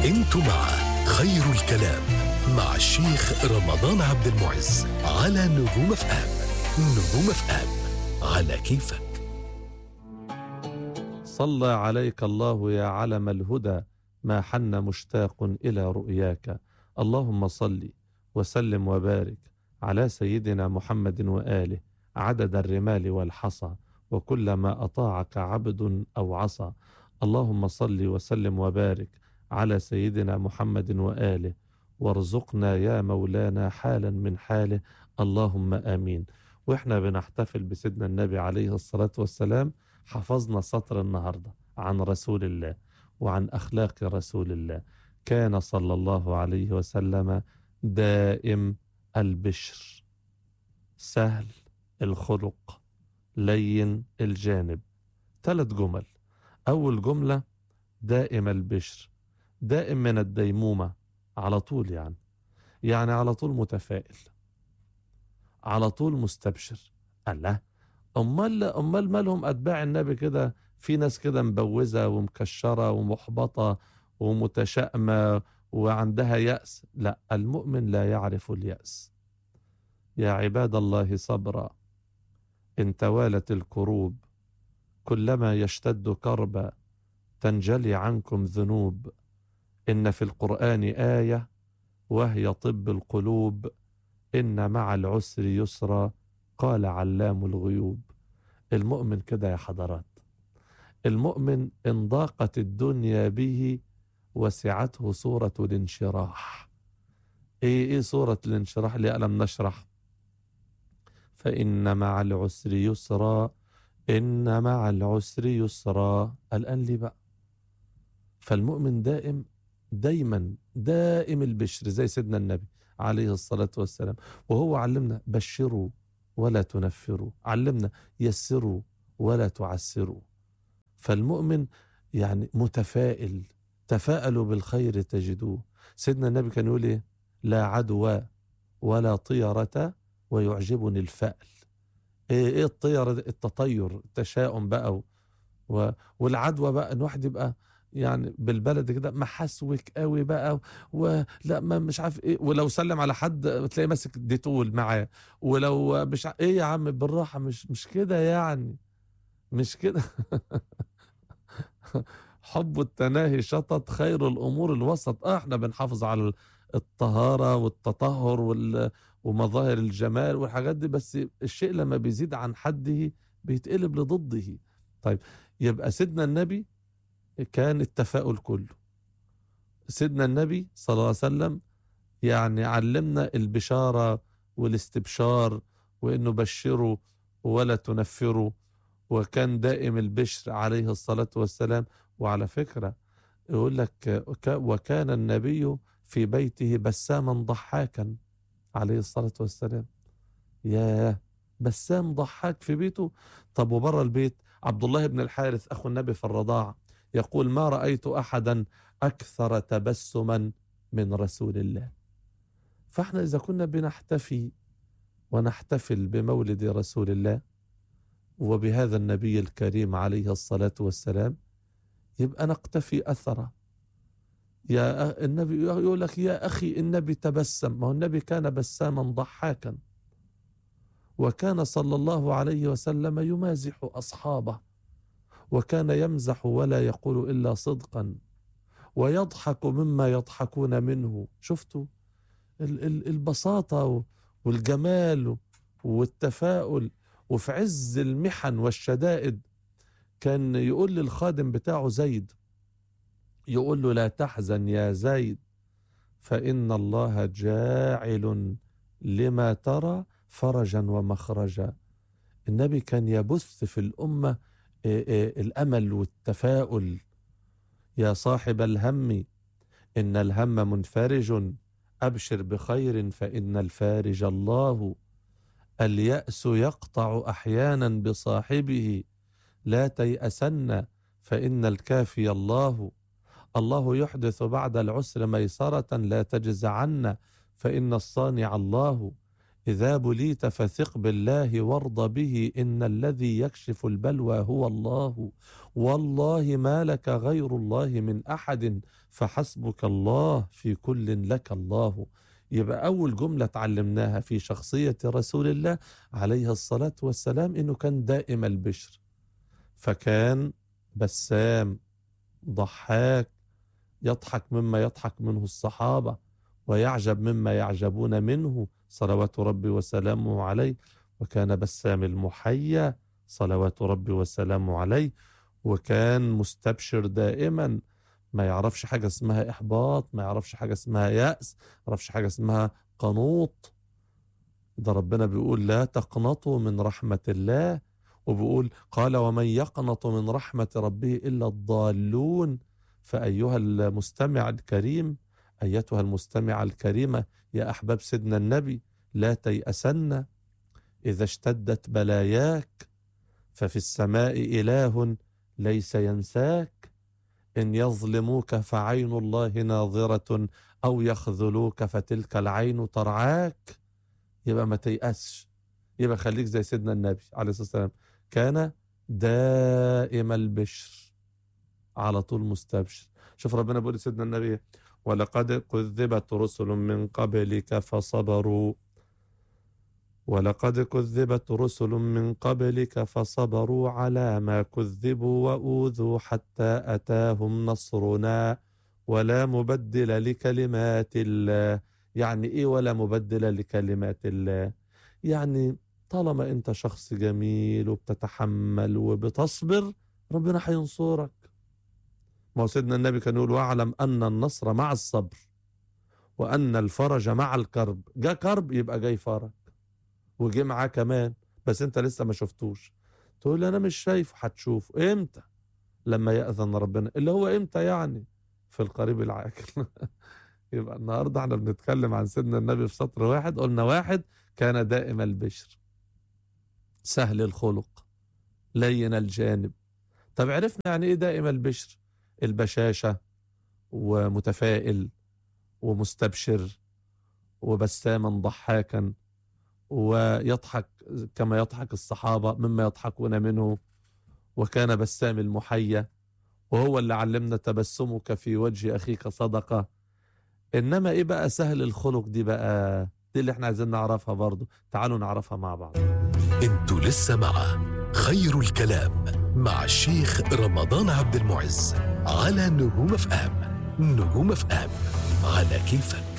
انتوا مع خير الكلام مع الشيخ رمضان عبد المعز على نجوم اف ام نجوم اف ام على كيفك صلى عليك الله يا علم الهدى ما حن مشتاق إلى رؤياك اللهم صل وسلم وبارك على سيدنا محمد وآله عدد الرمال والحصى وكل ما أطاعك عبد أو عصى اللهم صل وسلم وبارك على سيدنا محمد وآله وارزقنا يا مولانا حالا من حاله اللهم آمين وإحنا بنحتفل بسيدنا النبي عليه الصلاة والسلام حفظنا سطر النهاردة عن رسول الله وعن أخلاق رسول الله كان صلى الله عليه وسلم دائم البشر سهل الخلق لين الجانب ثلاث جمل أول جملة دائم البشر دائم من الديمومة على طول يعني يعني على طول متفائل على طول مستبشر الله امال امال مالهم اتباع النبي كده في ناس كده مبوزه ومكشره ومحبطه ومتشائمه وعندها ياس لا المؤمن لا يعرف الياس يا عباد الله صبرا ان توالت الكروب كلما يشتد كربا تنجلي عنكم ذنوب ان في القران ايه وهي طب القلوب ان مع العسر يسرا قال علام الغيوب المؤمن كده يا حضرات المؤمن ان ضاقت الدنيا به وسعته صورة الانشراح ايه ايه صورة الانشراح اللي ألم نشرح فإن مع العسر يسرا إن مع العسر يسرا الآن لي بقى فالمؤمن دائم دايما دائم البشر زي سيدنا النبي عليه الصلاة والسلام وهو علمنا بشروا ولا تنفروا علمنا يسروا ولا تعسروا فالمؤمن يعني متفائل تفاءلوا بالخير تجدوه سيدنا النبي كان يقول ايه لا عدوى ولا طيرة ويعجبني الفأل ايه ايه الطيرة دي؟ التطير التشاؤم بقى و... والعدوى بقى ان واحد يبقى يعني بالبلد كده محسوك قوي بقى ولا ما مش عارف ايه ولو سلم على حد تلاقيه ماسك ديتول معاه ولو مش ع... ايه يا عم بالراحه مش مش كده يعني مش كده حب التناهي شطط خير الامور الوسط اه احنا بنحافظ على الطهاره والتطهر وال... ومظاهر الجمال والحاجات دي بس الشيء لما بيزيد عن حده بيتقلب لضده طيب يبقى سيدنا النبي كان التفاؤل كله سيدنا النبي صلى الله عليه وسلم يعني علمنا البشارة والاستبشار وانه بشروا ولا تنفروا وكان دائم البشر عليه الصلاة والسلام وعلى فكرة يقول لك وكان النبي في بيته بساما ضحاكا عليه الصلاة والسلام يا بسام ضحاك في بيته طب وبره البيت عبد الله بن الحارث أخو النبي في الرضاعة يقول ما رأيت أحدا أكثر تبسما من رسول الله فاحنا إذا كنا بنحتفي ونحتفل بمولد رسول الله وبهذا النبي الكريم عليه الصلاة والسلام يبقى نقتفي أثره يا النبي يقول لك يا أخي النبي تبسم ما هو النبي كان بساما ضحاكا وكان صلى الله عليه وسلم يمازح أصحابه وكان يمزح ولا يقول إلا صدقا ويضحك مما يضحكون منه شفتوا البساطة والجمال والتفاؤل وفي عز المحن والشدائد كان يقول للخادم بتاعه زيد يقول له لا تحزن يا زيد فإن الله جاعل لما ترى فرجا ومخرجا النبي كان يبث في الأمة الامل والتفاؤل يا صاحب الهم ان الهم منفرج ابشر بخير فان الفارج الله الياس يقطع احيانا بصاحبه لا تياسن فان الكافي الله الله يحدث بعد العسر ميسره لا تجزعن فان الصانع الله إذا بليت فثق بالله وارض به إن الذي يكشف البلوى هو الله والله ما لك غير الله من أحد فحسبك الله في كل لك الله يبقى أول جملة تعلمناها في شخصية رسول الله عليه الصلاة والسلام إنه كان دائم البشر فكان بسام ضحاك يضحك مما يضحك منه الصحابة ويعجب مما يعجبون منه صلوات ربي وسلامه عليه وكان بسام المحيا صلوات ربي وسلامه عليه وكان مستبشر دائما ما يعرفش حاجة اسمها إحباط ما يعرفش حاجة اسمها يأس ما يعرفش حاجة اسمها قنوط ده ربنا بيقول لا تقنطوا من رحمة الله وبيقول قال ومن يقنط من رحمة ربه إلا الضالون فأيها المستمع الكريم أيتها المستمعة الكريمة يا أحباب سيدنا النبي لا تيأسن إذا اشتدت بلاياك ففي السماء إله ليس ينساك إن يظلموك فعين الله ناظرة أو يخذلوك فتلك العين ترعاك يبقى ما تيأسش يبقى خليك زي سيدنا النبي عليه الصلاة والسلام كان دائم البشر على طول مستبشر شوف ربنا بيقول لسيدنا النبي ولقد كذبت رسل من قبلك فصبروا ولقد كذبت رسل من قبلك فصبروا على ما كذبوا وأوذوا حتى أتاهم نصرنا ولا مبدل لكلمات الله يعني إيه ولا مبدل لكلمات الله يعني طالما أنت شخص جميل وبتتحمل وبتصبر ربنا هينصرك ما هو سيدنا النبي كان يقول واعلم أن النصر مع الصبر وأن الفرج مع الكرب جاء كرب يبقى جاي فرج وجه معاه كمان بس انت لسه ما شفتوش تقول لي انا مش شايفه هتشوفه امتى لما يأذن ربنا اللي هو امتى يعني في القريب العاجل يبقى النهارده احنا بنتكلم عن سيدنا النبي في سطر واحد قلنا واحد كان دائم البشر سهل الخلق لين الجانب طب عرفنا يعني ايه دائم البشر البشاشة ومتفائل ومستبشر وبساما ضحاكا ويضحك كما يضحك الصحابة مما يضحكون منه وكان بسام المحيا وهو اللي علمنا تبسمك في وجه أخيك صدقة إنما إيه بقى سهل الخلق دي بقى دي اللي احنا عايزين نعرفها برضو تعالوا نعرفها مع بعض انتوا لسه مع خير الكلام مع الشيخ رمضان عبد المعز على نجوم اف ام نجوم اف ام على كيفك